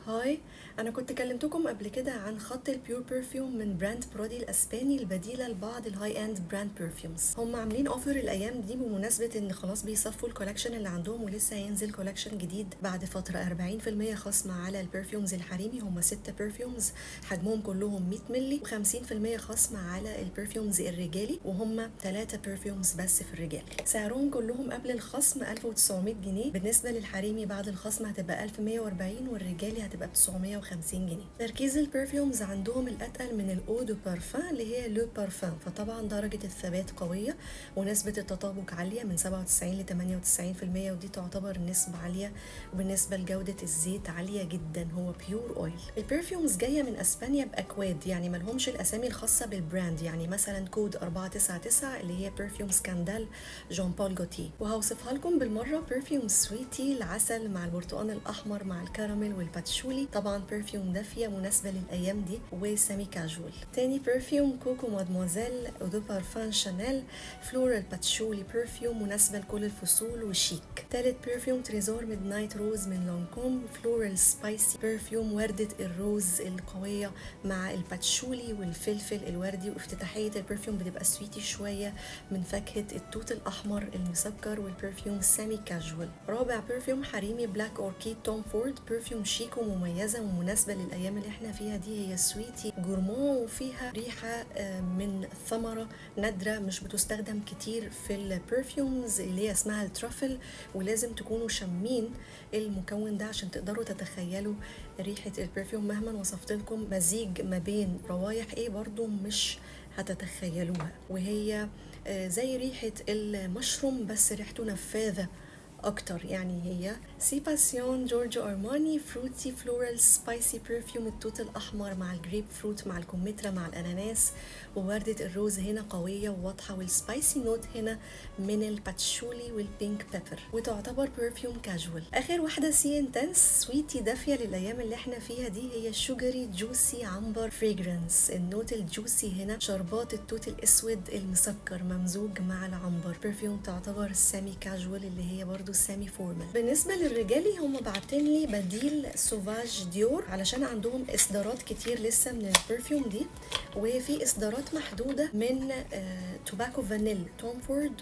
هاي انا كنت كلمتكم قبل كده عن خط البيور برفيوم من براند برودي الاسباني البديله لبعض الهاي اند براند برفيومز هم عاملين اوفر الايام دي بمناسبه ان خلاص بيصفوا الكولكشن اللي عندهم ولسه هينزل كولكشن جديد بعد فتره 40% خصم على البرفيومز الحريمي هم ستة برفيومز حجمهم كلهم 100 مللي و50% خصم على البرفيومز الرجالي وهم ثلاثة برفيومز بس في الرجال سعرهم كلهم قبل الخصم 1900 جنيه بالنسبه للحريمي بعد الخصم هتبقى 1140 والرجالي هتبقى ب 950 جنيه تركيز البرفيومز عندهم الاتقل من الاو دو بارفان اللي هي لو بارفان فطبعا درجه الثبات قويه ونسبه التطابق عاليه من 97 ل 98% ودي تعتبر نسبه عاليه وبالنسبه لجوده الزيت عاليه جدا هو بيور اويل البرفيومز جايه من اسبانيا باكواد يعني ملهمش الاسامي الخاصه بالبراند يعني مثلا كود 499 اللي هي برفيوم سكاندال جون بول جوتي وهوصفها لكم بالمره برفيوم سويتي العسل مع البرتقال الاحمر مع الكراميل والباتشولي طبعا برفيوم دافيه مناسبه للايام دي وسامي كاجوال تاني برفيوم كوكو مادموزيل ودو بارفان شانيل فلورال باتشولي برفيوم مناسبه لكل الفصول وشيك تالت برفيوم تريزور ميد نايت روز من لونكوم فلورال سبايسي برفيوم وردة الروز القوية مع الباتشولي والفلفل الوردي وافتتاحية البرفيوم بتبقى سويتي شوية من فاكهة التوت الأحمر المسكر والبرفيوم سامي كاجوال رابع برفيوم حريمي بلاك أوركيد توم فورد برفيوم شيك ومميزة ومناسبة للأيام اللي احنا فيها دي هي سويتي جورمون وفيها ريحة من ثمرة نادرة مش بتستخدم كتير في البرفيومز اللي هي اسمها الترافل ولازم تكونوا شامين المكون ده عشان تقدروا تتخيلوا ريحة البرفيوم مهما وصفت لكم مزيج ما بين روايح ايه برضو مش هتتخيلوها وهي زي ريحة المشروم بس ريحته نفاذة اكتر يعني هي سي باسيون جورجو ارماني فروتي فلورال سبايسي برفيوم التوت الاحمر مع الجريب فروت مع الكمثرى مع الاناناس ووردة الروز هنا قوية وواضحة والسبايسي نوت هنا من الباتشولي والبينك بيبر وتعتبر برفيوم كاجوال اخر واحدة سي انتنس سويتي دافية للايام اللي احنا فيها دي هي شوجري جوسي عنبر فريجرانس النوت الجوسي هنا شربات التوت الاسود المسكر ممزوج مع العنبر برفيوم تعتبر سامي كاجوال اللي هي برضو سامي فورمال بالنسبة للرجالي هم باعتين لي بديل سوفاج ديور علشان عندهم اصدارات كتير لسه من البرفيوم دي وفي اصدارات محدودة من آه توباكو فانيل توم فورد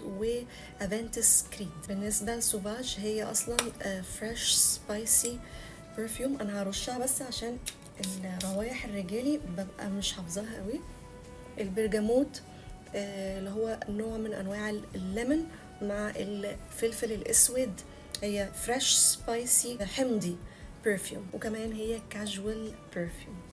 وافنتس كريد بالنسبة لسوفاج هي اصلا آه فريش سبايسي برفيوم انا هرشها بس عشان الروايح الرجالي ببقى مش حافظاها قوي البرجموت آه اللي هو نوع من انواع الليمون مع الفلفل الاسود هي فريش سبايسي حمضي برفيوم وكمان هي كاجوال برفيوم